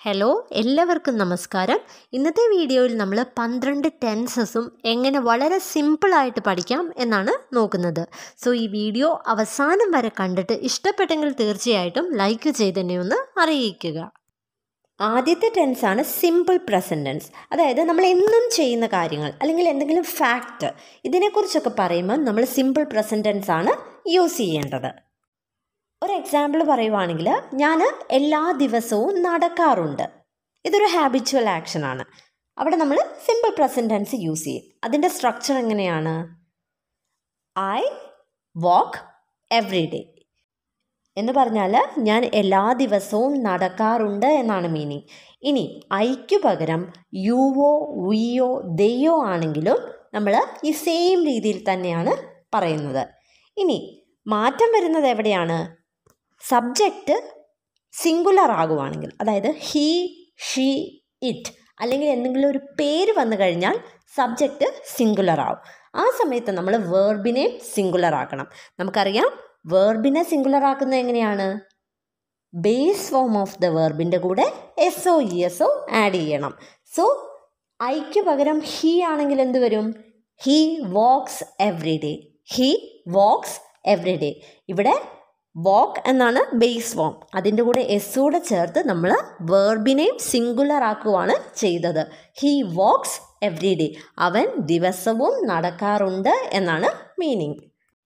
hello എല്ലാവർക്കും നമസ്കാരം ഇന്നത്തെ വീഡിയോയിൽ നമ്മൾ പന്ത്രണ്ട് ടെൻസസും എങ്ങനെ വളരെ സിമ്പിളായിട്ട് പഠിക്കാം എന്നാണ് നോക്കുന്നത് സോ ഈ വീഡിയോ അവസാനം വരെ കണ്ടിട്ട് ഇഷ്ടപ്പെട്ടെങ്കിൽ തീർച്ചയായിട്ടും ലൈക്ക് ചെയ്തെന്നെ ഒന്ന് അറിയിക്കുക ആദ്യത്തെ ടെൻസാണ് സിമ്പിൾ പ്രസൻറ്റ് ടെൻസ് അതായത് നമ്മൾ എന്നും ചെയ്യുന്ന കാര്യങ്ങൾ അല്ലെങ്കിൽ എന്തെങ്കിലും ഫാക്റ്റ് ഇതിനെക്കുറിച്ചൊക്കെ പറയുമ്പോൾ നമ്മൾ സിമ്പിൾ പ്രസൻറ്റ് ടെൻസ് ആണ് യൂസ് ചെയ്യേണ്ടത് ഒരു എക്സാമ്പിൾ പറയുവാണെങ്കിൽ ഞാൻ എല്ലാ ദിവസവും നടക്കാറുണ്ട് ഇതൊരു ഹാബിച്വൽ ആക്ഷൻ ആണ് അവിടെ നമ്മൾ സിമ്പിൾ പ്രസൻറ്റ് ടെൻസ് യൂസ് ചെയ്യും അതിൻ്റെ സ്ട്രക്ചർ എങ്ങനെയാണ് ഐ വാക്ക് എവറി ഡേ എന്ന് പറഞ്ഞാൽ ഞാൻ എല്ലാ ദിവസവും നടക്കാറുണ്ട് എന്നാണ് മീനിങ് ഇനി ഐക്ക് പകരം യുവോ വിയോ ദെയോ ആണെങ്കിലും നമ്മൾ ഈ സെയിം രീതിയിൽ തന്നെയാണ് പറയുന്നത് ഇനി മാറ്റം വരുന്നത് എവിടെയാണ് സബ്ജക്റ്റ് സിംഗുലർ ആകുവാണെങ്കിൽ അതായത് ഹീ ഷീ ഇറ്റ് അല്ലെങ്കിൽ എന്തെങ്കിലും ഒരു പേര് വന്നു കഴിഞ്ഞാൽ സബ്ജക്റ്റ് സിംഗുലർ ആവും ആ സമയത്ത് നമ്മൾ വേർബിനെ സിംഗുലർ ആക്കണം നമുക്കറിയാം വേർബിനെ സിംഗുലർ ആക്കുന്നത് എങ്ങനെയാണ് ബേസ് ഫോം ഓഫ് ദ വേർബിൻ്റെ കൂടെ S or E S or add ചെയ്യണം സോ ഐക്ക് പകരം ഹീ ആണെങ്കിൽ എന്ത് വരും he walks every day he walks every day ഇവിടെ വാക്ക് എന്നാണ് ബേസ് ഫോം അതിൻ്റെ കൂടെ എസ് കൂടെ ചേർത്ത് നമ്മൾ വേർബിനെയും സിംഗുലർ ആക്കുവാണ് ചെയ്തത് ഹീ വാക്സ് എവറി ഡേ അവൻ ദിവസവും നടക്കാറുണ്ട് എന്നാണ് മീനിങ്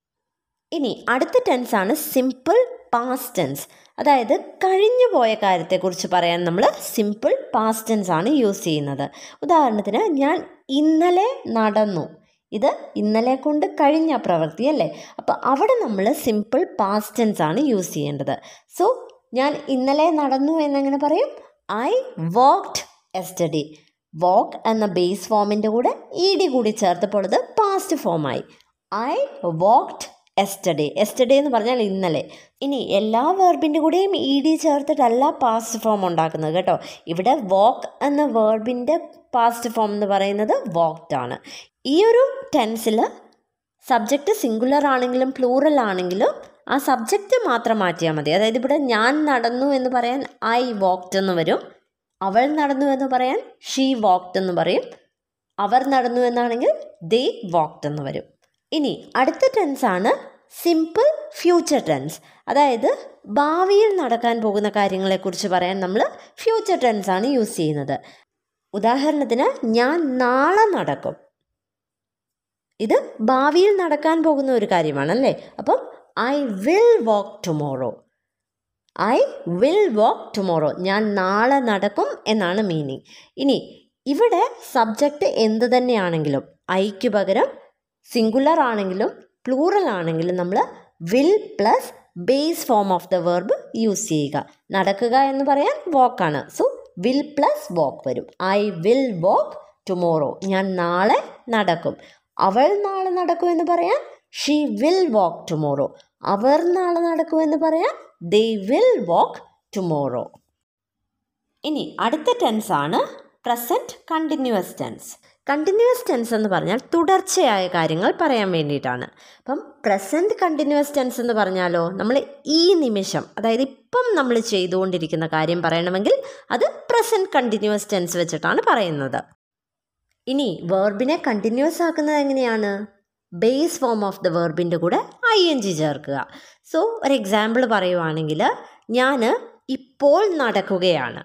ഇനി അടുത്ത ടെൻസ് ആണ് സിമ്പിൾ പാസ്റ്റ് ടെൻസ് അതായത് കഴിഞ്ഞു പോയ കാര്യത്തെക്കുറിച്ച് പറയാൻ നമ്മൾ സിമ്പിൾ പാസ്റ്റ് ടെൻസ് ആണ് യൂസ് ചെയ്യുന്നത് ഉദാഹരണത്തിന് ഞാൻ ഇന്നലെ നടന്നു ഇത് ഇന്നലെ കൊണ്ട് കഴിഞ്ഞ പ്രവൃത്തി അല്ലേ അപ്പോൾ അവിടെ നമ്മൾ സിമ്പിൾ പാസ്റ്റ് ടെൻസ് ആണ് യൂസ് ചെയ്യേണ്ടത് സോ ഞാൻ ഇന്നലെ നടന്നു എന്നെങ്ങനെ പറയും ഐ വാക്ക്ഡ് എസ്റ്റഡി വാക്ക് എന്ന ബേസ് ഫോമിൻ്റെ കൂടെ ഇ ഡി കൂടി ചേർത്തപ്പോൾ ഇത് പാസ്റ്റ് ഫോമായി ഐ വാക്ക്ഡ് എസ്റ്റഡേ എസ്റ്റഡേ എന്ന് പറഞ്ഞാൽ ഇന്നലെ ഇനി എല്ലാ വേർബിൻ്റെ കൂടെയും ഇ ഡി ചേർത്തിട്ടല്ല പാസ്റ്റ് ഫോം ഉണ്ടാക്കുന്നത് കേട്ടോ ഇവിടെ വാക്ക് എന്ന വേർബിൻ്റെ പാസ്റ്റ് ഫോം എന്ന് പറയുന്നത് വാക്ക്ഡ് ആണ് ഈ ഒരു ടെൻസിൽ സബ്ജക്റ്റ് സിംഗുലർ ആണെങ്കിലും പ്ലൂറൽ ആണെങ്കിലും ആ സബ്ജക്റ്റ് മാത്രം മാറ്റിയാൽ മതി അതായത് ഇവിടെ ഞാൻ നടന്നു എന്ന് പറയാൻ ഐ വാക്ക്ഡ് എന്ന് വരും അവൾ നടന്നു എന്ന് പറയാൻ ഷീ വാക്ക്ഡ് എന്ന് പറയും അവർ നടന്നു എന്നാണെങ്കിൽ ദേ വാക്ക്ഡ് എന്ന് വരും ഇനി അടുത്ത ടെൻസ് ആണ് സിമ്പിൾ ഫ്യൂച്ചർ ടെൻസ് അതായത് ഭാവിയിൽ നടക്കാൻ പോകുന്ന കാര്യങ്ങളെക്കുറിച്ച് പറയാൻ നമ്മൾ ഫ്യൂച്ചർ ടെൻസ് ആണ് യൂസ് ചെയ്യുന്നത് ഉദാഹരണത്തിന് ഞാൻ നാളെ നടക്കും ഇത് ഭാവിയിൽ നടക്കാൻ പോകുന്ന ഒരു കാര്യമാണ് അല്ലേ അപ്പം I will walk tomorrow I will walk tomorrow ഞാൻ നാളെ നടക്കും എന്നാണ് മീനിങ് ഇനി ഇവിടെ സബ്ജക്റ്റ് എന്ത് തന്നെയാണെങ്കിലും ഐക്ക് പകരം സിംഗുലർ ആണെങ്കിലും പ്ലൂറൽ ആണെങ്കിലും നമ്മൾ will plus base form of the verb use ചെയ്യുക നടക്കുക എന്ന് പറയാൻ വാക്കാണ് സോ വിൽ പ്ലസ് വാക്ക് വരും ഐ വിൽ വാക്ക് ടുമോറോ ഞാൻ നാളെ നടക്കും അവൾ നാളെ നടക്കും എന്ന് പറയാൻ ഷീ വിൽ വാക്ക് ടുമോറോ അവർ നാളെ നടക്കും എന്ന് പറയാൻ ദേ വിൽ വാക്ക് ടുമോറോ ഇനി അടുത്ത ടെൻസ് ആണ് present continuous tense continuous tense എന്ന് പറഞ്ഞാൽ തുടർച്ചയായ കാര്യങ്ങൾ പറയാൻ വേണ്ടിയിട്ടാണ് അപ്പം പ്രസൻറ്റ് കണ്ടിന്യൂസ് ടെൻസ് എന്ന് പറഞ്ഞാലോ നമ്മൾ ഈ നിമിഷം അതായത് ഇപ്പം നമ്മൾ ചെയ്തുകൊണ്ടിരിക്കുന്ന കാര്യം പറയണമെങ്കിൽ അത് പ്രസൻറ്റ് കണ്ടിന്യൂസ് ടെൻസ് വെച്ചിട്ടാണ് പറയുന്നത് ഇനി വേർബിനെ കണ്ടിന്യൂസ് ആക്കുന്നത് എങ്ങനെയാണ് ബേസ് ഫോം ഓഫ് ദ വേർബിൻ്റെ കൂടെ ഐ എൻ ജി ചേർക്കുക സോ ഒരു എക്സാമ്പിൾ പറയുവാണെങ്കിൽ ഞാൻ ഇപ്പോൾ നടക്കുകയാണ്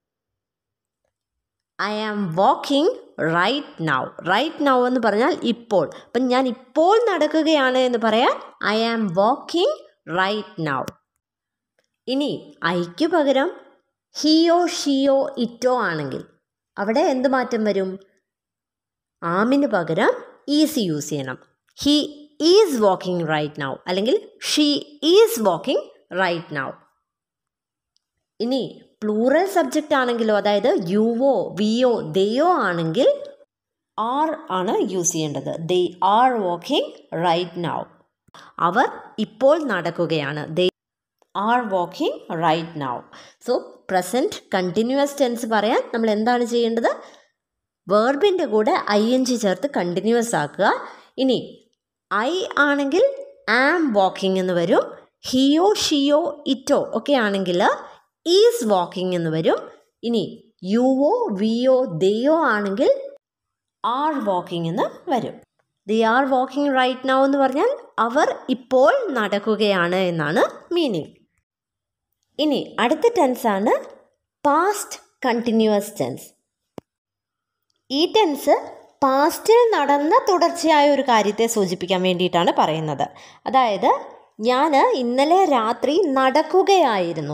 I am walking right now right now എന്ന് പറഞ്ഞാൽ ഇപ്പോൾ അപ്പം ഞാൻ ഇപ്പോൾ നടക്കുകയാണ് എന്ന് പറയാൻ I am walking right now ഇനി ഐക്ക് പകരം ഹിയോ ഷിയോ ഇറ്റോ ആണെങ്കിൽ അവിടെ എന്ത് മാറ്റം വരും ആമിന് പകരം ഈസ് യൂസ് ചെയ്യണം he is walking right now അല്ലെങ്കിൽ she is walking right now ഇനി പ്ലൂറൽ സബ്ജക്റ്റ് ആണെങ്കിലോ അതായത് യുവോ വിയോ ദയോ ആണെങ്കിൽ ആർ ആണ് യൂസ് ചെയ്യേണ്ടത് they are walking right now അവർ ഇപ്പോൾ നടക്കുകയാണ് they are walking right now so present continuous tense പറയാൻ നമ്മൾ എന്താണ് ചെയ്യേണ്ടത് വേർബിൻ്റെ കൂടെ ഐ എൻ ജി ചേർത്ത് കണ്ടിന്യൂസ് ആക്കുക ഇനി ഐ ആണെങ്കിൽ ആം വാക്കിംഗ് എന്ന് വരും ഹിയോ ഷിയോ ഇറ്റോ ഒക്കെ ആണെങ്കിൽ ഈസ് വാക്കിംഗ് എന്ന് വരും ഇനി യുവോ വിയോ ദയോ ആണെങ്കിൽ ആർ വാക്കിംഗ് എന്ന് വരും they are walking right now എന്ന് പറഞ്ഞാൽ അവർ ഇപ്പോൾ നടക്കുകയാണ് എന്നാണ് മീനിങ് ഇനി അടുത്ത ടെൻസ് ആണ് പാസ്റ്റ് കണ്ടിന്യൂസ് ടെൻസ് ഈ ടെൻസ് പാസ്റ്റിൽ നടന്ന തുടർച്ചയായ ഒരു കാര്യത്തെ സൂചിപ്പിക്കാൻ വേണ്ടിയിട്ടാണ് പറയുന്നത് അതായത് ഞാൻ ഇന്നലെ രാത്രി നടക്കുകയായിരുന്നു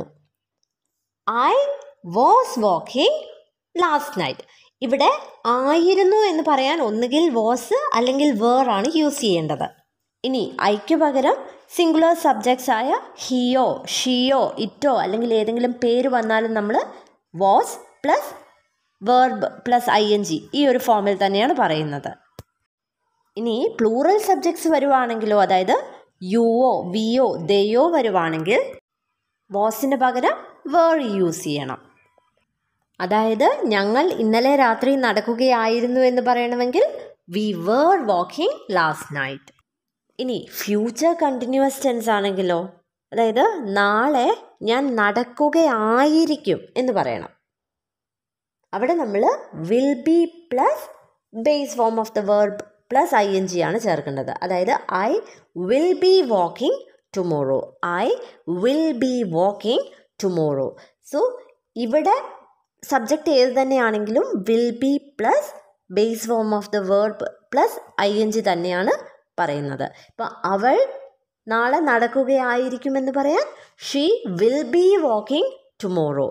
I was walking last night ഇവിടെ ആയിരുന്നു എന്ന് പറയാൻ ഒന്നുകിൽ വാസ് അല്ലെങ്കിൽ വേർ ആണ് യൂസ് ചെയ്യേണ്ടത് ഇനി ഐക്ക് പകരം സിംഗുലർ സബ്ജക്ട്സ് ആയ ഹിയോ ഷിയോ ഇറ്റോ അല്ലെങ്കിൽ ഏതെങ്കിലും പേര് വന്നാലും നമ്മൾ was plus verb plus I N G ഈ ഒരു ഫോമിൽ തന്നെയാണ് പറയുന്നത് ഇനി പ്ലൂറൽ സബ്ജക്ട്സ് വരുവാണെങ്കിലോ അതായത് യുവോ വിയോ ദയോ വരുവാണെങ്കിൽ വാസിന് പകരം വേർ യൂസ് ചെയ്യണം അതായത് ഞങ്ങൾ ഇന്നലെ രാത്രി നടക്കുകയായിരുന്നു എന്ന് പറയണമെങ്കിൽ we were walking last night ഇനി ഫ്യൂച്ചർ കണ്ടിന്യൂസ് ടെൻസ് ആണെങ്കിലോ അതായത് നാളെ ഞാൻ നടക്കുകയായിരിക്കും എന്ന് പറയണം അവിടെ നമ്മൾ will be plus base form of the verb plus I N G ആണ് ചേർക്കേണ്ടത് അതായത് I will be walking tomorrow I will be walking tomorrow so ഇവിടെ സബ്ജക്റ്റ് ഏത് തന്നെയാണെങ്കിലും will be plus base form of the verb plus I N G തന്നെയാണ് പറയുന്നത് ഇപ്പം അവൾ നാളെ നടക്കുകയായിരിക്കുമെന്ന് പറയാൻ she will be walking tomorrow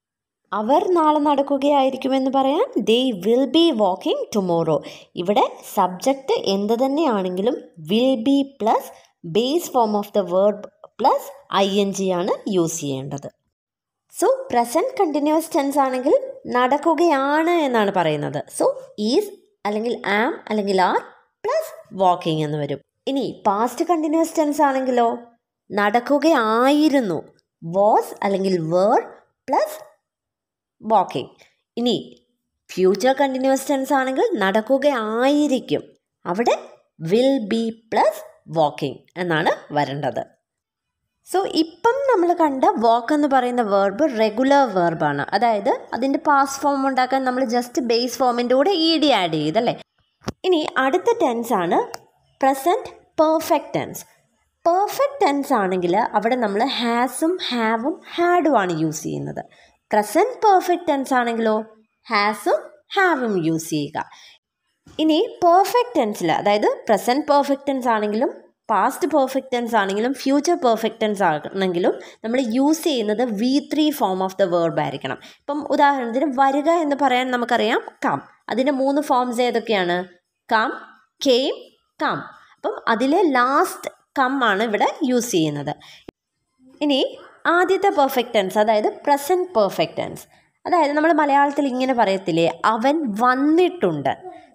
അവർ നാളെ നടക്കുകയായിരിക്കുമെന്ന് പറയാൻ they will be walking tomorrow ഇവിടെ സബ്ജക്റ്റ് എന്ത് തന്നെയാണെങ്കിലും will be plus base form of the verb plus I N G ആണ് യൂസ് ചെയ്യേണ്ടത് സോ പ്രസൻറ്റ് കണ്ടിന്യൂസ് ടെൻസ് ആണെങ്കിൽ നടക്കുകയാണ് എന്നാണ് പറയുന്നത് സോ ഈസ് അല്ലെങ്കിൽ ആം അല്ലെങ്കിൽ ആർ പ്ലസ് വാക്കിംഗ് എന്ന് വരും ഇനി പാസ്റ്റ് കണ്ടിന്യൂസ് ടെൻസ് ആണെങ്കിലോ നടക്കുകയായിരുന്നു വാസ് അല്ലെങ്കിൽ വേർ പ്ലസ് വാക്കിംഗ് ഇനി ഫ്യൂച്ചർ കണ്ടിന്യൂസ് ടെൻസ് ആണെങ്കിൽ നടക്കുകയായിരിക്കും അവിടെ വിൽ ബി പ്ലസ് വാക്കിംഗ് എന്നാണ് വരേണ്ടത് സോ ഇപ്പം നമ്മൾ കണ്ട വാക്ക് എന്ന് പറയുന്ന വേർബ് റെഗുലർ വേർബാണ് അതായത് അതിൻ്റെ പാസ് ഫോം ഉണ്ടാക്കാൻ നമ്മൾ ജസ്റ്റ് ബേസ് ഫോമിൻ്റെ കൂടെ ഇ ഡി ആഡ് ചെയ്തല്ലേ ഇനി അടുത്ത ടെൻസ് ആണ് present perfect tense perfect tense ആണെങ്കിൽ അവിടെ നമ്മൾ ഹാസും ഹാവും ഹാഡും ആണ് യൂസ് ചെയ്യുന്നത് പ്രസൻറ്റ് പെർഫെക്റ്റ് ടെൻസ് ആണെങ്കിലോ ഹാസും ഹാവും യൂസ് ചെയ്യുക ഇനി പെർഫെക്റ്റ് ടെൻസിൽ അതായത് പ്രസൻറ്റ് പെർഫെക്റ്റ് ടെൻസ് ആണെങ്കിലും പാസ്റ്റ് പെർഫെക്റ്റ് ടെൻസ് ആണെങ്കിലും ഫ്യൂച്ചർ പെർഫെക്റ്റ് ടെൻസ് ആണെങ്കിലും നമ്മൾ യൂസ് ചെയ്യുന്നത് V three form of the verb ആയിരിക്കണം ഇപ്പം ഉദാഹരണത്തിന് വരിക എന്ന് പറയാൻ നമുക്കറിയാം കം അതിൻ്റെ മൂന്ന് ഫോംസ് ഏതൊക്കെയാണ് കം കെയിം കം അപ്പം അതിലെ ലാസ്റ്റ് കം ആണ് ഇവിടെ യൂസ് ചെയ്യുന്നത് ഇനി ആദ്യത്തെ പെർഫെക്റ്റ് ടെൻസ് അതായത് പ്രസൻറ്റ് പെർഫെക്റ്റ് ടെൻസ് അതായത് നമ്മൾ മലയാളത്തിൽ ഇങ്ങനെ പറയത്തില്ലേ അവൻ വന്നിട്ടുണ്ട്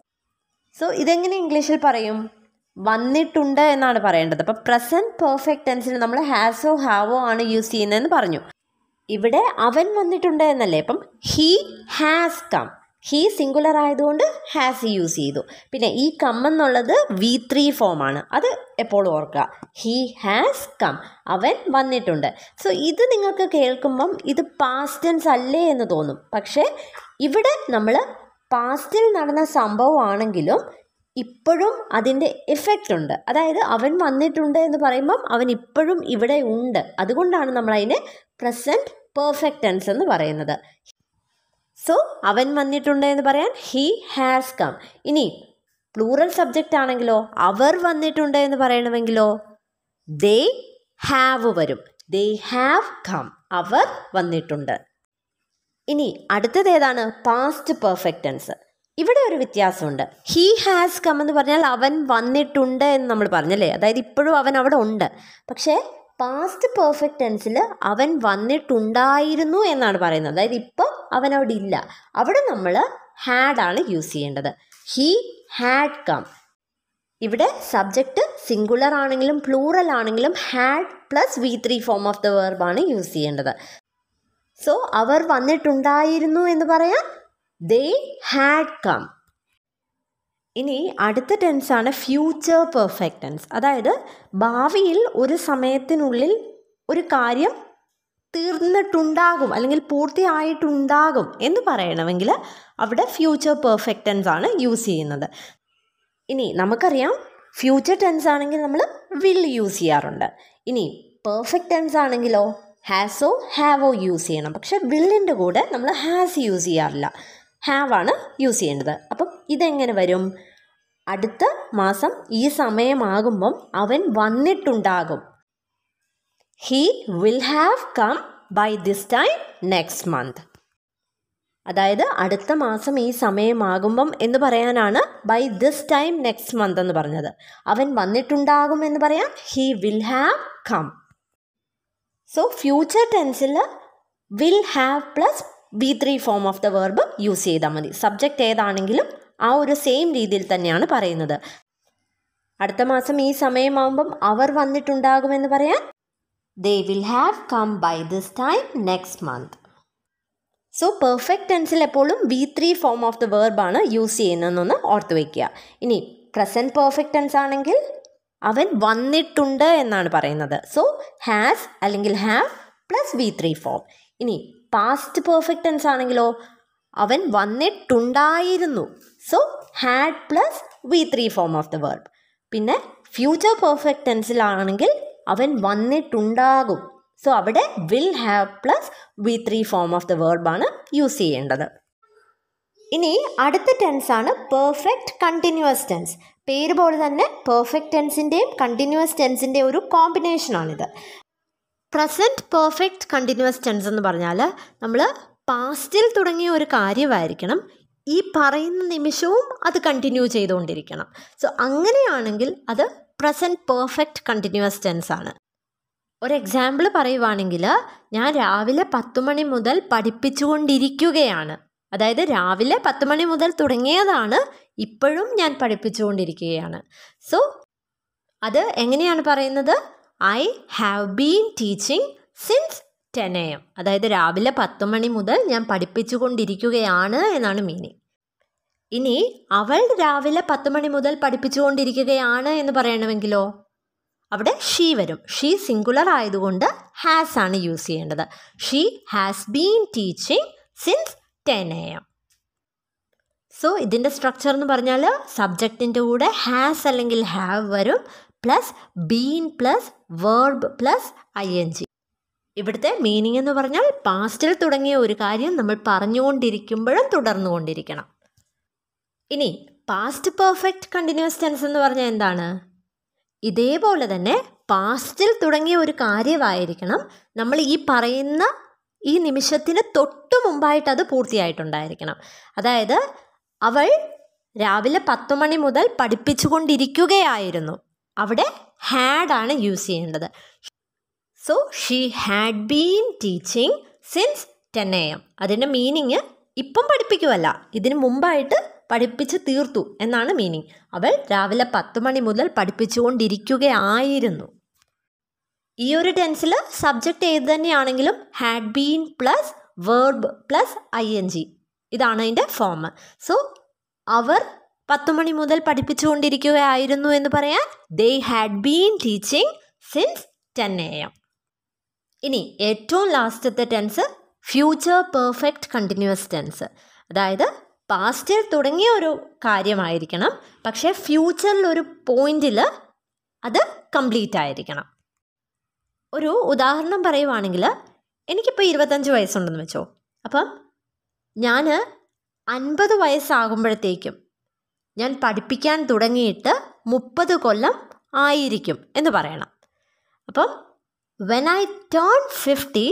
സോ ഇതെങ്ങനെ ഇംഗ്ലീഷിൽ പറയും വന്നിട്ടുണ്ട് എന്നാണ് പറയേണ്ടത് അപ്പോൾ പ്രസൻറ്റ് പെർഫെക്റ്റ് ടെൻസിൽ നമ്മൾ ഹാസോ ഹാവോ ആണ് യൂസ് ചെയ്യുന്നതെന്ന് പറഞ്ഞു ഇവിടെ അവൻ വന്നിട്ടുണ്ട് എന്നല്ലേ അപ്പം he has come he singular ആയതുകൊണ്ട് ഹാസ് യൂസ് ചെയ്തു പിന്നെ ഈ കം എന്നുള്ളത് വി ത്രീ ഫോമാണ് അത് എപ്പോഴും ഓർക്കുക ഹീ ഹാസ് കം അവൻ വന്നിട്ടുണ്ട് സോ ഇത് നിങ്ങൾക്ക് കേൾക്കുമ്പം ഇത് പാസ്റ്റ് ടെൻസ് അല്ലേ എന്ന് തോന്നും പക്ഷേ ഇവിടെ നമ്മൾ പാസ്റ്റിൽ നടന്ന സംഭവമാണെങ്കിലും ഇപ്പോഴും അതിൻ്റെ ഇഫക്റ്റ് ഉണ്ട് അതായത് അവൻ വന്നിട്ടുണ്ട് എന്ന് പറയുമ്പം അവൻ ഇപ്പോഴും ഇവിടെ ഉണ്ട് അതുകൊണ്ടാണ് നമ്മൾ അതിനെ പ്രസൻറ്റ് പെർഫെക്റ്റ് ടെൻസ് എന്ന് പറയുന്നത് സോ അവൻ വന്നിട്ടുണ്ട് എന്ന് പറയാൻ ഹീ ഹാസ് കം ഇനി പ്ലൂറൽ സബ്ജക്റ്റ് ആണെങ്കിലോ അവർ വന്നിട്ടുണ്ട് എന്ന് പറയണമെങ്കിലോ ദേ ഹാവ് വരും ദേ ഹാവ് കം അവർ വന്നിട്ടുണ്ട് ഇനി അടുത്തത് ഏതാണ് പാസ്റ്റ് പെർഫെക്റ്റ് ടെൻസ് ഇവിടെ ഒരു വ്യത്യാസമുണ്ട് ഹീ ഹാസ് കം എന്ന് പറഞ്ഞാൽ അവൻ വന്നിട്ടുണ്ട് എന്ന് നമ്മൾ പറഞ്ഞല്ലേ അതായത് ഇപ്പോഴും അവൻ അവിടെ ഉണ്ട് പക്ഷേ പാസ്റ്റ് പെർഫെക്റ്റ് ടെൻസിൽ അവൻ വന്നിട്ടുണ്ടായിരുന്നു എന്നാണ് പറയുന്നത് അതായത് ഇപ്പം അവൻ അവിടെ ഇല്ല അവിടെ നമ്മൾ ഹാഡ് ആണ് യൂസ് ചെയ്യേണ്ടത് ഹീ ഹാഡ് കം ഇവിടെ സബ്ജക്റ്റ് സിംഗുലർ ആണെങ്കിലും പ്ലൂറൽ ആണെങ്കിലും had plus V three form of the വേർബാണ് യൂസ് ചെയ്യേണ്ടത് സോ അവർ വന്നിട്ടുണ്ടായിരുന്നു എന്ന് പറയാൻ ദേ ഹാഡ് കം ഇനി അടുത്ത ടെൻസാണ് ഫ്യൂച്ചർ പെർഫെക്റ്റ് ടെൻസ് അതായത് ഭാവിയിൽ ഒരു സമയത്തിനുള്ളിൽ ഒരു കാര്യം തീർന്നിട്ടുണ്ടാകും അല്ലെങ്കിൽ പൂർത്തിയായിട്ടുണ്ടാകും എന്ന് പറയണമെങ്കിൽ അവിടെ ഫ്യൂച്ചർ പെർഫെക്റ്റ് ടെൻസ് ആണ് യൂസ് ചെയ്യുന്നത് ഇനി നമുക്കറിയാം ഫ്യൂച്ചർ ടെൻസ് ആണെങ്കിൽ നമ്മൾ വിൽ യൂസ് ചെയ്യാറുണ്ട് ഇനി പെർഫെക്റ്റ് ടെൻസ് ആണെങ്കിലോ ഹാസോ ഹാവോ യൂസ് ചെയ്യണം പക്ഷെ വില്ലിൻ്റെ കൂടെ നമ്മൾ ഹാസ് യൂസ് ചെയ്യാറില്ല ഹാവ് ആണ് യൂസ് ചെയ്യേണ്ടത് അപ്പം ഇതെങ്ങനെ വരും അടുത്ത മാസം ഈ സമയമാകുമ്പം അവൻ വന്നിട്ടുണ്ടാകും he will have come by this time next month അതായത് അടുത്ത മാസം ഈ സമയമാകുമ്പം എന്ന് പറയാനാണ് by this time next month എന്ന് പറഞ്ഞത് അവൻ വന്നിട്ടുണ്ടാകും എന്ന് പറയാം he will have come so future ടെൻസിൽ will have plus V three form of the verb use ചെയ്താൽ മതി സബ്ജക്റ്റ് ഏതാണെങ്കിലും ആ ഒരു സെയിം രീതിയിൽ തന്നെയാണ് പറയുന്നത് അടുത്ത മാസം ഈ സമയമാകുമ്പം അവർ വന്നിട്ടുണ്ടാകുമെന്ന് പറയാൻ they will have come by this time next month so perfect ടെൻസിൽ എപ്പോഴും V three form of the വേർബാണ് യൂസ് ചെയ്യുന്നതെന്നൊന്ന് ഓർത്ത് വയ്ക്കുക ഇനി പ്രസൻറ്റ് പെർഫെക്റ്റ് ടെൻസ് ആണെങ്കിൽ അവൻ വന്നിട്ടുണ്ട് എന്നാണ് പറയുന്നത് സോ ഹാസ് അല്ലെങ്കിൽ have plus V three form ഇനി പാസ്റ്റ് പെർഫെക്റ്റ് ടെൻസ് ആണെങ്കിലോ അവൻ വന്നിട്ടുണ്ടായിരുന്നു so had plus V three form of the verb പിന്നെ ഫ്യൂച്ചർ പെർഫെക്റ്റ് ടെൻസിലാണെങ്കിൽ അവൻ വന്നിട്ടുണ്ടാകും സോ അവിടെ will have plus V three form of the വേർബാണ് യൂസ് ചെയ്യേണ്ടത് ഇനി അടുത്ത ടെൻസ് ആണ് പെർഫെക്റ്റ് കണ്ടിന്യൂസ് ടെൻസ് പേര് പോലെ തന്നെ പെർഫെക്റ്റ് ടെൻസിൻ്റെയും കണ്ടിന്യൂസ് ടെൻസിൻ്റെയും ഒരു കോമ്പിനേഷനാണിത് പ്രസൻറ്റ് പെർഫെക്റ്റ് കണ്ടിന്യൂസ് ടെൻസ് എന്ന് പറഞ്ഞാൽ നമ്മൾ പാസ്റ്റിൽ തുടങ്ങിയ ഒരു കാര്യമായിരിക്കണം ഈ പറയുന്ന നിമിഷവും അത് കണ്ടിന്യൂ ചെയ്തുകൊണ്ടിരിക്കണം സോ അങ്ങനെയാണെങ്കിൽ അത് പ്രസൻറ്റ് പെർഫെക്റ്റ് കണ്ടിന്യൂസ് ടെൻസ് ആണ് ഒരു എക്സാമ്പിൾ പറയുവാണെങ്കിൽ ഞാൻ രാവിലെ പത്ത് മണി മുതൽ പഠിപ്പിച്ചുകൊണ്ടിരിക്കുകയാണ് അതായത് രാവിലെ പത്ത് മണി മുതൽ തുടങ്ങിയതാണ് ഇപ്പോഴും ഞാൻ പഠിപ്പിച്ചുകൊണ്ടിരിക്കുകയാണ് സോ അത് എങ്ങനെയാണ് പറയുന്നത് I have been teaching since ten A M അതായത് രാവിലെ പത്ത് മണി മുതൽ ഞാൻ പഠിപ്പിച്ചുകൊണ്ടിരിക്കുകയാണ് എന്നാണ് മീനിങ് ഇനി അവൾ രാവിലെ പത്ത് മണി മുതൽ പഠിപ്പിച്ചുകൊണ്ടിരിക്കുകയാണ് എന്ന് പറയണമെങ്കിലോ അവിടെ ഷീ വരും ഷീ സിംഗുലർ ആയതുകൊണ്ട് ഹാസ് ആണ് യൂസ് ചെയ്യേണ്ടത് she has been teaching since ten A M so ഇതിൻ്റെ സ്ട്രക്ചർ എന്ന് പറഞ്ഞാൽ സബ്ജക്റ്റിൻ്റെ കൂടെ ഹാസ് അല്ലെങ്കിൽ ഹാവ് വരും plus been plus verb plus I N G ഇവിടുത്തെ മീനിങ് എന്ന് പറഞ്ഞാൽ പാസ്റ്റിൽ തുടങ്ങിയ ഒരു കാര്യം നമ്മൾ പറഞ്ഞുകൊണ്ടിരിക്കുമ്പോഴും തുടർന്നുകൊണ്ടിരിക്കണം ഇനി പാസ്റ്റ് പെർഫെക്റ്റ് കണ്ടിന്യൂസ് ടെൻസ് എന്ന് പറഞ്ഞാൽ എന്താണ് ഇതേപോലെ തന്നെ പാസ്റ്റിൽ തുടങ്ങിയ ഒരു കാര്യമായിരിക്കണം നമ്മൾ ഈ പറയുന്ന ഈ നിമിഷത്തിന് തൊട്ടു മുമ്പായിട്ട് അത് പൂർത്തിയായിട്ടുണ്ടായിരിക്കണം അതായത് അവൾ രാവിലെ പത്ത് മണി മുതൽ പഠിപ്പിച്ചുകൊണ്ടിരിക്കുകയായിരുന്നു അവിടെ ഹാഡ് ആണ് യൂസ് ചെയ്യേണ്ടത് so she had been teaching since ten A M അതിൻ്റെ മീനിങ് ഇപ്പം പഠിപ്പിക്കുമല്ല ഇതിന് മുമ്പായിട്ട് പഠിപ്പിച്ച് തീർത്തു എന്നാണ് മീനിങ് അവൾ രാവിലെ പത്ത് മണി മുതൽ പഠിപ്പിച്ചുകൊണ്ടിരിക്കുകയായിരുന്നു ഈ ഒരു ടെൻസിൽ സബ്ജക്റ്റ് ഏത് തന്നെയാണെങ്കിലും had been plus verb plus I N G ഇതാണ് അതിൻ്റെ ഫോം സോ അവർ പത്ത് മണി മുതൽ പഠിപ്പിച്ചുകൊണ്ടിരിക്കുകയായിരുന്നു എന്ന് പറയാൻ they had been teaching since ten A M ഇനി ഏറ്റവും ലാസ്റ്റത്തെ tense future perfect continuous tense അതായത് പാസ്റ്റിൽ തുടങ്ങിയ ഒരു കാര്യമായിരിക്കണം പക്ഷേ ഫ്യൂച്ചറിൽ ഒരു പോയിന്റിൽ അത് കംപ്ലീറ്റ് ആയിരിക്കണം ഒരു ഉദാഹരണം പറയുവാണെങ്കിൽ എനിക്കിപ്പോൾ ഇരുപത്തഞ്ച് വയസ്സുണ്ടെന്ന് വെച്ചോ അപ്പം ഞാൻ അൻപത് വയസ്സാകുമ്പോഴത്തേക്കും ഞാൻ പഠിപ്പിക്കാൻ തുടങ്ങിയിട്ട് മുപ്പത് കൊല്ലം ആയിരിക്കും എന്ന് പറയണം അപ്പം when I turn fifty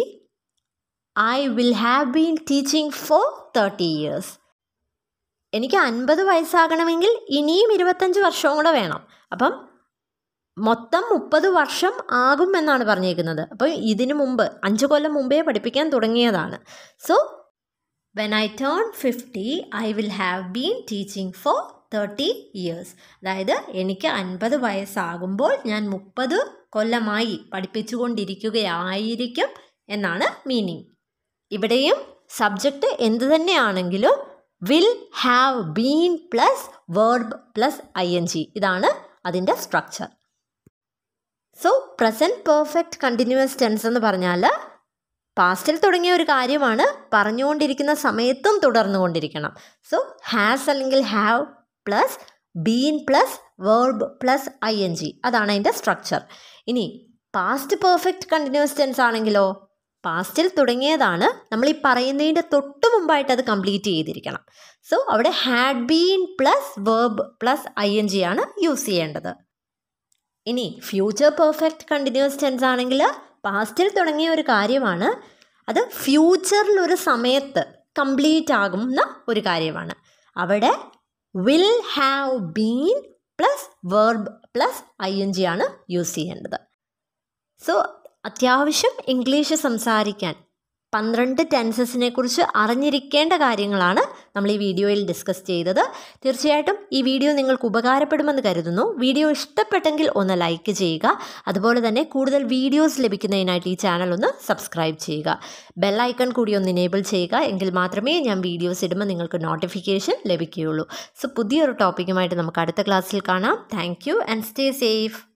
I will have been teaching for thirty years എനിക്ക് അൻപത് വയസ്സാകണമെങ്കിൽ ഇനിയും ഇരുപത്തഞ്ച് വർഷവും കൂടെ വേണം അപ്പം മൊത്തം മുപ്പത് വർഷം ആകും എന്നാണ് പറഞ്ഞേക്കുന്നത് അപ്പോൾ ഇതിനു മുമ്പ് അഞ്ച് കൊല്ലം മുമ്പേ പഠിപ്പിക്കാൻ തുടങ്ങിയതാണ് so when I turn fifty I will have been teaching for thirty years അതായത് എനിക്ക് അൻപത് വയസ്സാകുമ്പോൾ ഞാൻ മുപ്പത് കൊല്ലമായി പഠിപ്പിച്ചുകൊണ്ടിരിക്കുകയായിരിക്കും എന്നാണ് മീനിങ് ഇവിടെയും സബ്ജക്റ്റ് എന്ത് തന്നെയാണെങ്കിലും will have been plus verb plus I N G ഇതാണ് അതിൻ്റെ structure so present perfect continuous tense എന്ന് പറഞ്ഞാൽ പാസ്റ്റിൽ തുടങ്ങിയ ഒരു കാര്യമാണ് പറഞ്ഞുകൊണ്ടിരിക്കുന്ന സമയത്തും തുടർന്നുകൊണ്ടിരിക്കണം സോ ഹാസ് അല്ലെങ്കിൽ have plus been plus verb plus I N G അതാണ് അതിൻ്റെ സ്ട്രക്ചർ ഇനി പാസ്റ്റ് പെർഫെക്റ്റ് കണ്ടിന്യൂസ് ടെൻസ് ആണെങ്കിലോ പാസ്റ്റിൽ തുടങ്ങിയതാണ് നമ്മൾ ഈ പറയുന്നതിൻ്റെ തൊട്ട് മുമ്പായിട്ട് അത് കംപ്ലീറ്റ് ചെയ്തിരിക്കണം സോ അവിടെ had been plus verb plus I N G ആണ് യൂസ് ചെയ്യേണ്ടത് ഇനി ഫ്യൂച്ചർ പെർഫെക്റ്റ് കണ്ടിന്യൂസ് ടെൻസ് ആണെങ്കിൽ പാസ്റ്റിൽ തുടങ്ങിയ ഒരു കാര്യമാണ് അത് ഫ്യൂച്ചറിൽ ഒരു സമയത്ത് കംപ്ലീറ്റ് ആകുന്ന ഒരു കാര്യമാണ് അവിടെ will have been plus verb plus I N G ആണ് യൂസ് ചെയ്യേണ്ടത് സോ അത്യാവശ്യം ഇംഗ്ലീഷ് സംസാരിക്കാൻ പന്ത്രണ്ട് ടെൻസസിനെ കുറിച്ച് അറിഞ്ഞിരിക്കേണ്ട കാര്യങ്ങളാണ് നമ്മൾ ഈ വീഡിയോയിൽ ഡിസ്കസ് ചെയ്തത് തീർച്ചയായിട്ടും ഈ വീഡിയോ നിങ്ങൾക്ക് ഉപകാരപ്പെടുമെന്ന് കരുതുന്നു വീഡിയോ ഇഷ്ടപ്പെട്ടെങ്കിൽ ഒന്ന് ലൈക്ക് ചെയ്യുക അതുപോലെ തന്നെ കൂടുതൽ വീഡിയോസ് ലഭിക്കുന്നതിനായിട്ട് ഈ ചാനൽ ഒന്ന് സബ്സ്ക്രൈബ് ചെയ്യുക ബെൽ ഐക്കൺ കൂടി ഒന്ന് ഇനേബിൾ ചെയ്യുക എങ്കിൽ മാത്രമേ ഞാൻ വീഡിയോസ് ഇടുമ്പോൾ നിങ്ങൾക്ക് നോട്ടിഫിക്കേഷൻ ലഭിക്കുകയുള്ളൂ സോ പുതിയൊരു ടോപ്പിക്കുമായിട്ട് നമുക്ക് അടുത്ത ക്ലാസ്സിൽ കാണാം thank you and stay safe